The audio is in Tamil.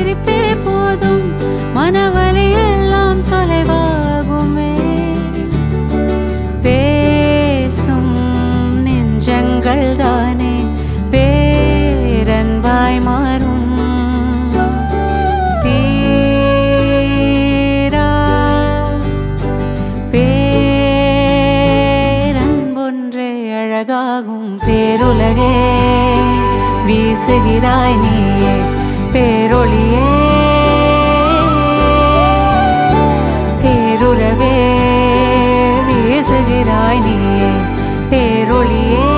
சிரிப்பே போதும் மனவலி எல்லாம் தொலைவாகுமே பேசும் நெஞ்சங்கள் தானே பேரன்பாய் மாறும் தீரா பேரன்பொன்றே அழகாகும் பேருலகே வீசுகிறாய் நீயே பேரொளியே பேருறவே வீசுகிறாய் நீயே பேரொளியே